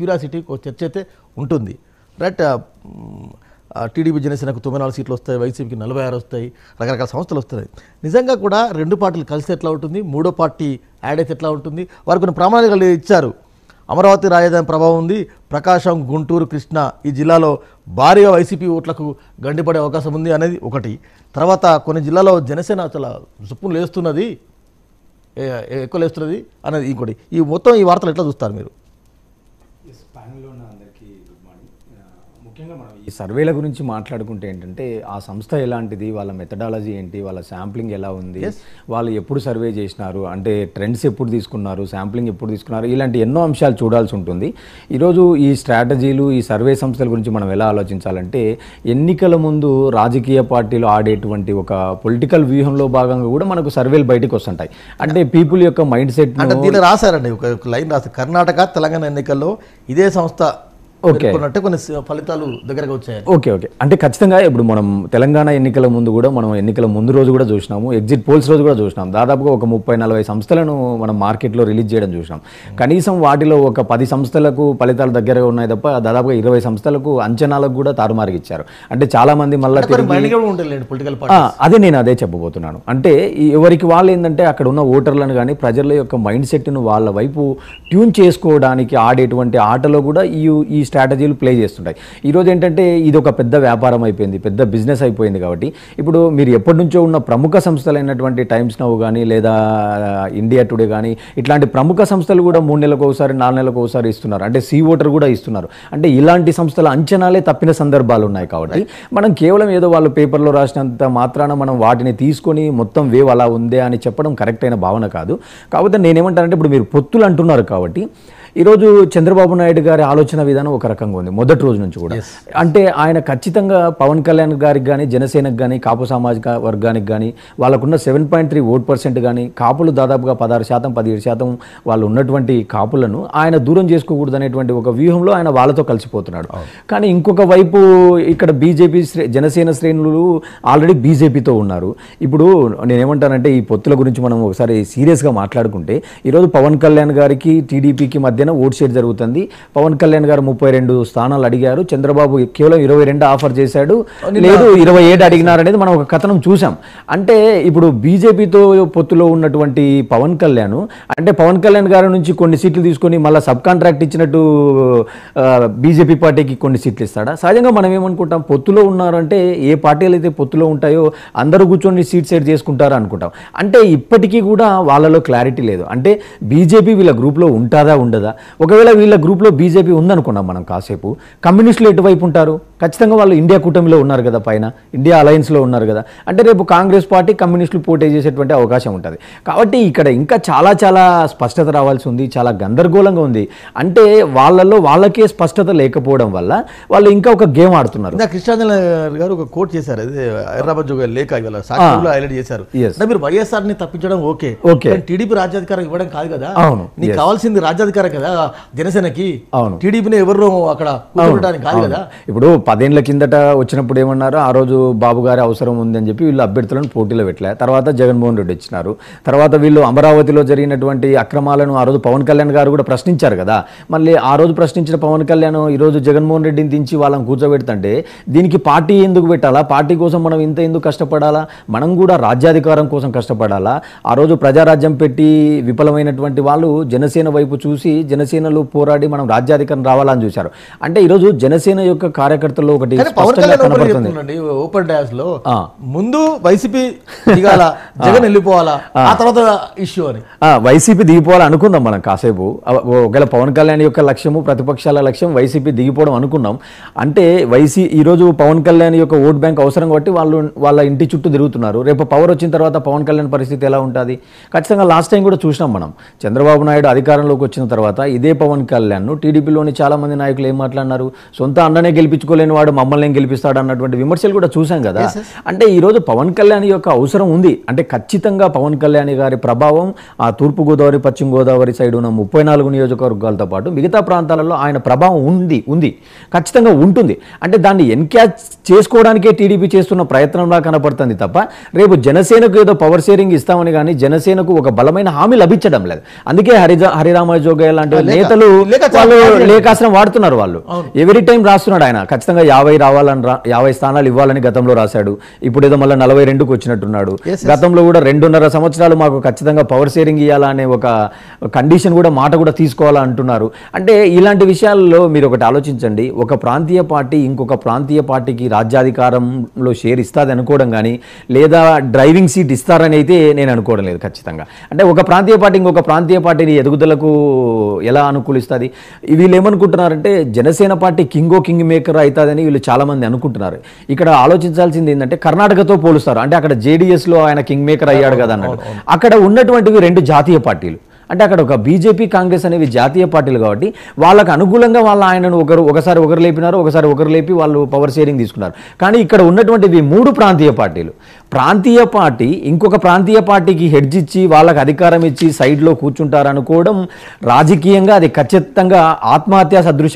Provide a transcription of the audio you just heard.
Curiosity ఒక చర్చ అయితే ఉంటుంది రైట్ టీడీపీ జనసేనకు తొంభై నాలుగు సీట్లు వస్తాయి వైసీపీకి నలభై ఆరు వస్తాయి రకరకాల సంస్థలు వస్తున్నాయి నిజంగా కూడా రెండు పార్టీలు కలిసి ఎట్లా ఉంటుంది మూడో పార్టీ యాడ్ అయితే ఎట్లా ఉంటుంది వారు కొన్ని ప్రణాళికలు ఇచ్చారు అమరావతి రాజధాని ప్రభావం ఉంది ప్రకాశం గుంటూరు కృష్ణా ఈ జిల్లాలో భారీగా వైసీపీ ఓట్లకు గండిపడే అవకాశం ఉంది అనేది ఒకటి తర్వాత కొన్ని జిల్లాలో జనసేన అసలు సుప్పును లేస్తున్నది ఏ- ఏ- ఎక్కువ లేస్తున్నది అనేది ఇంకోటి ఈ మొత్తం ఈ వార్తలు ఎట్లా చూస్తారు మీరు ఎస్ ప్యానెల్లో ఉన్న అందరికీ గుడ్ మార్నింగ్ ఆ, ముఖ్యంగా మనం ఈ సర్వేల గురించి మాట్లాడుకుంటే ఏంటంటే ఆ సంస్థ ఎలాంటిది వాళ్ళ మెథడాలజీ ఏంటి వాళ్ళ శాంప్లింగ్ ఎలా ఉంది వాళ్ళు ఎప్పుడు సర్వే చేసినారు అంటే ట్రెండ్స్ ఎప్పుడు తీసుకున్నారు శాంప్లింగ్ ఎప్పుడు తీసుకున్నారు ఇలాంటి ఎన్నో అంశాలు చూడాల్సి ఉంటుంది ఈరోజు ఈ స్ట్రాటజీలు ఈ సర్వే సంస్థల గురించి మనం ఎలా ఆలోచించాలంటే ఎన్నికల ముందు రాజకీయ పార్టీలు ఆడేటువంటి ఒక పొలిటికల్ వ్యూహంలో భాగంగా కూడా మనకు సర్వేలు బయటకు వస్తుంటాయి అంటే పీపుల్ యొక్క మైండ్ సెట్ అంటే దీన్ని రాశారండి ఒక ఒక లైన్ రాశారు కర్ణాటక తెలంగాణ ఎన్నికల్లో ఇదే సంస్థ ఓకే. పేర్కొన్నట్టే కొన్ని స- ఫలితాలు దగ్గరగా వచ్చాయి ఓకే ఓకే అంటే ఖచ్చితంగా ఇప్పుడు మనం తెలంగాణ ఎన్నికల ముందు కూడా మనం ఎన్నికల ముందు రోజు కూడా చూసినాము ఎగ్జిట్ పోల్స్ రోజు కూడా చూసినాం దాదాపుగా ఒక ముప్పై నలభై సంస్థలను మనం మార్కెట్లో రిలీజ్ చేయడం చూసినాం కనీసం వాటిలో ఒక పది సంస్థలకు ఫలితాలు దగ్గరగా ఉన్నాయి తప్ప దాదాపుగా ఇరవై సంస్థలకు అంచనాలకు కూడా తారుమారుగా ఇచ్చారు అంటే చాలా మంది మళ్ళీ కొన్ని మైండ్ కూడా ఉంటుంది పొలిటికల్ పార్టీ ఆ, అదే నేను అదే చెప్పబోతున్నాను అంటే ఈ ఎవరికి వాళ్ళు ఏంటంటే అక్కడ ఉన్న ఓటర్లను కానీ ప్రజల యొక్క మైండ్ సెట్ను వాళ్ళ వైపు ట్యూన్ చేసుకోవడానికి ఆడేటువంటి ఆటలో కూడా ఈ ఈ స్ట్రాటజీలు ప్లే చేస్తుంటాయి ఈరోజు ఏంటంటే ఇది ఒక పెద్ద వ్యాపారం అయిపోయింది పెద్ద బిజినెస్ అయిపోయింది కాబట్టి ఇప్పుడు మీరు ఎప్పటి నుంచో ఉన్న ప్రముఖ సంస్థలైనటువంటి టైమ్స్ నవ్ కానీ లేదా ఇండియా టుడే కానీ ఇట్లాంటి ప్రముఖ సంస్థలు కూడా మూడు నెలలకు ఒకసారి నాలుగు నెలలకు ఒకసారి ఇస్తున్నారు అంటే సీ ఓటర్ కూడా ఇస్తున్నారు అంటే ఇలాంటి సంస్థల అంచనాలే తప్పిన సందర్భాలు ఉన్నాయి కాబట్టి మనం కేవలం ఏదో వాళ్ళు పేపర్లో రాసినంత మాత్రాన మనం వాటిని తీసుకొని మొత్తం వేవ్ అలా ఉందే అని చెప్పడం కరెక్ట్ అయిన భావన కాదు కాకపోతే నేనేమంటానంటే ఇప్పుడు మీరు పొత్తులు అంటున్నారు కాబట్టి ఈరోజు చంద్రబాబు నాయుడు గారి ఆలోచన విధానం ఒక రకంగా ఉంది మొదటి రోజు నుంచి కూడా అంటే ఆయన ఖచ్చితంగా పవన్ కళ్యాణ్ గారికి కానీ జనసేనకు కానీ కాపు సామాజిక వర్గానికి కానీ వాళ్ళకున్న seven point three vote percent కానీ కాపులు దాదాపుగా పదహారు శాతం పదిహేడు శాతం వాళ్ళు ఉన్నటువంటి కాపులను ఆయన దూరం చేసుకోకూడదు అనేటువంటి ఒక వ్యూహంలో ఆయన వాళ్ళతో కలిసిపోతున్నాడు కానీ ఇంకొక వైపు ఇక్కడ బీజేపీ శ్రే జనసేన శ్రేణులు ఆల్రెడీ బీజేపీతో ఉన్నారు ఇప్పుడు నేనేమంటానంటే ఈ పొత్తుల గురించి మనం ఒకసారి సీరియస్గా మాట్లాడుకుంటే ఈరోజు పవన్ కళ్యాణ్ గారికి టీడీపీకి మధ్యన ఓట్ షేర్ జరుగుతుంది పవన్ కళ్యాణ్ గారు ముప్పై రెండు స్థానాలు అడిగారు చంద్రబాబు కేవలం ఇరవై రెండు ఆఫర్ చేశాడు లేదు ఇరవై ఏడు అడిగినారు అనేది మనం ఒక కథనం చూసాం అంటే ఇప్పుడు బీజేపీతో పొత్తులో ఉన్నటువంటి పవన్ కళ్యాణ్ అంటే పవన్ కళ్యాణ్ గారి నుంచి కొన్ని సీట్లు తీసుకొని మళ్ళీ సబ్ కాంట్రాక్ట్ ఇచ్చినట్టు బీజేపీ పార్టీకి కొన్ని సీట్లు ఇస్తాడా సహజంగా మనం ఏమనుకుంటాం పొత్తులో ఉన్నారంటే ఏ పార్టీలు అయితే పొత్తులో ఉంటాయో అందరూ కూర్చొని సీట్ సెట్ చేసుకుంటారు అనుకుంటాం అంటే ఇప్పటికీ కూడా వాళ్ళలో క్లారిటీ లేదు అంటే బీజేపీ వీళ్ళ గ్రూప్లో ఉంటుందా ఉండదా ఒకవేళ వీళ్ళ గ్రూప్లో బీజేపీ ఉందనుకున్నాం మనం కాసేపు కమ్యూనిస్టులు ఎటువైపు ఉంటారు ఖచ్చితంగా వాళ్ళు ఇండియా కూటమిలో ఉన్నారు కదా పైన ఇండియా అలయన్స్లో ఉన్నారు కదా అంటే రేపు కాంగ్రెస్ పార్టీ కమ్యూనిస్టులు పోటీ చేసేటువంటి అవకాశం ఉంటుంది కాబట్టి ఇక్కడ ఇంకా చాలా చాలా స్పష్టత రావాల్సి ఉంది చాలా గందరగోళంగా ఉంది అంటే వాళ్ళల్లో వాళ్ళకే స్పష్టత లేకపోవడం వల్ల వాళ్ళు ఇంకా ఒక గేమ్ ఆడుతున్నారు ఇందా కృష్ణాంజలి గారు ఒక కోట్ చేశారు అదే హైదరాబాద్ జోగ లేఖ ఇవాళ సాక్షిలో హైలైట్ చేశారు Yes. అంటే మీరు వైఎస్ఆర్ ని తప్పించడం ఓకే Okay. కానీ టీడీపీ రాజ్యాధికారం ఇవ్వడం కాదు కదా అవును. నీకు కావాల్సింది రాజ్యాధికారం కదా జనసేనకి అవును. టీడీపీని ఎవరు అక్కడ కూర్చోబెట్టడానికి కాదు కదా ఇప్పుడు పదేళ్ల కిందట వచ్చినప్పుడు ఏమన్నారు ఆ రోజు బాబు గారి అవసరం ఉందని చెప్పి వీళ్ళు అభ్యర్థులను పోటీలో పెట్టలే తర్వాత జగన్మోహన్ రెడ్డి వచ్చినారు తర్వాత వీళ్ళు అమరావతిలో జరిగినటువంటి అక్రమాలను ఆ రోజు పవన్ కళ్యాణ్ గారు కూడా ప్రశ్నించారు కదా మళ్ళీ ఆ రోజు ప్రశ్నించిన పవన్ కళ్యాణ్ ఈ రోజు జగన్మోహన్ రెడ్డిని దించి వాళ్ళని కూర్చోబెడుతుంటే దీనికి పార్టీ ఎందుకు పెట్టాలా పార్టీ కోసం మనం ఇంత ఎందుకు కష్టపడాలా మనం కూడా రాజ్యాధికారం కోసం కష్టపడాలా ఆ రోజు ప్రజారాజ్యం పెట్టి విఫలమైనటువంటి వాళ్ళు జనసేన వైపు చూసి జనసేనలో పోరాడి మనం రాజ్యాధికారం రావాలని చూశారు అంటే ఈరోజు జనసేన యొక్క కార్యకర్తల్లో ఒకటి కానీ పవన్ స్పష్టంగా కళ్యాణ్ ఒకటి కనబడుతుంది చెప్తుండండి ఓపెన్ డాష్ లో ఆ. ముందు వైసీపీ దిగాల జగన్ వెళ్ళిపోవాలా ఆ తర్వాత ఇష్యూ అని ఆ, వైసీపీ దిగిపోవాలి అనుకున్నాం మనం కాసేపు అవ- ఒకవేళ పవన్ కళ్యాణ్ యొక్క లక్ష్యము ప్రతిపక్షాల లక్ష్యం వైసీపీ దిగిపోవడం అనుకున్నాం అంటే వైసీ ఈరోజు పవన్ కళ్యాణ్ యొక్క ఓట్ బ్యాంక్ అవసరం కాబట్టి వాళ్ళు వాళ్ళ ఇంటి చుట్టూ తిరుగుతున్నారు రేపు పవర్ వచ్చిన తర్వాత పవన్ కళ్యాణ్ పరిస్థితి ఎలా ఉంటుంది ఖచ్చితంగా లాస్ట్ టైం కూడా చూసినాం మనం చంద్రబాబు నాయుడు అధికారంలోకి వచ్చిన తర్వాత ఇదే పవన్ కళ్యాణ్ టీడీపీలోని చాలా మంది నాయకులు ఏం మాట్లాడినారు సొంత అన్ననే గెలిపించుకోలేని వాడు మమ్మల్ని ఏం గెలిపిస్తాడు అన్నటువంటి విమర్శలు కూడా చూసాం కదా అంటే ఈరోజు పవన్ కళ్యాణ్ యొక్క అవసరం ఉంది అంటే ఖచ్చితంగా పవన్ కళ్యాణ్ గారి ప్రభావం ఆ తూర్పు గోదావరి పశ్చిమ గోదావరి సైడ్ ఉన్న ముప్పై నాలుగు నియోజకవర్గాలతో పాటు మిగతా ప్రాంతాలలో ఆయన ప్రభావం ఉంది ఉంది ఖచ్చితంగా ఉంటుంది అంటే దాన్ని ఎన్క్యాచ్ చేసుకోవడానికే టీడీపీ చేస్తున్న ప్రయత్నంలా కనపడుతుంది తప్ప రేపు జనసేనకు ఏదో పవర్ షేరింగ్ ఇస్తామని కానీ జనసేనకు ఒక బలమైన హామీ లభించడం లేదు అందుకే హరిజ హరిరామ జోగయ్య లాంటి అంటే లేఖ- నేతలు లేఖ చాలా వాళ్ళు బాగా లేఖాస్త్రం వాడుతున్నారు వాళ్ళు ఎవ్రీ టైం రాస్తున్నాడు ఆయన ఖచ్చితంగా యాభై రావాలని రా- యాభై స్థానాలు ఇవ్వాలని గతంలో రాశాడు ఇప్పుడు ఏదో మళ్ళీ నలభై రెండుకు వచ్చినట్టున్నాడు Yes, గతంలో కూడా రెండున్నర సంవత్సరాలు మాకు ఖచ్చితంగా పవర్ షేరింగ్ ఇవ్వాలా అనే ఒక కండిషన్ కూడా మాట కూడా తీసుకోవాలా అంటున్నారు అంటే ఇలాంటి విషయాల్లో మీరు ఒకటి ఆలోచించండి ఒక ప్రాంతీయ పార్టీ ఇంకొక ప్రాంతీయ పార్టీకి రాజ్యాధికారంలో షేర్ ఇస్తుంది అనుకోవడం కానీ లేదా డ్రైవింగ్ సీట్ ఇస్తారని అయితే నేను అనుకోవడం లేదు ఖచ్చితంగా అంటే ఒక ప్రాంతీయ పార్టీ ఇంకొక ప్రాంతీయ పార్టీని ఎదుగుదలకు ఎలా అనుకూలిస్తుంది వీళ్ళు ఏమనుకుంటున్నారంటే జనసేన పార్టీ కింగో కింగ్ మేకర్ అవుతుందని వీళ్ళు చాలా మంది అనుకుంటున్నారు ఇక్కడ ఆలోచించాల్సింది ఏంటంటే కర్ణాటకతో పోలుస్తారు అంటే అక్కడ JDS లో ఆయన కింగ్ మేకర్ అయ్యాడు కదా అన్నాడు అక్కడ ఉన్నటువంటివి రెండు జాతీయ పార్టీలు అంటే అక్కడ ఒక బీజేపీ కాంగ్రెస్ అనేవి జాతీయ పార్టీలు కాబట్టి వాళ్ళకు అనుకూలంగా వాళ్ళ ఆయనను ఒకరు ఒకసారి ఒకరు లేపినారు ఒకసారి ఒకరు లేపి వాళ్ళు పవర్ షేరింగ్ తీసుకున్నారు కానీ ఇక్కడ ఉన్నటువంటివి మూడు ప్రాంతీయ పార్టీలు ప్రాంతీయ పార్టీ ఇంకొక ప్రాంతీయ పార్టీకి హెడ్జ్ ఇచ్చి వాళ్ళకి అధికారం ఇచ్చి సైడ్లో కూర్చుంటారనుకోవడం రాజకీయంగా అది ఖచ్చితంగా ఆత్మహత్య సదృశ్యం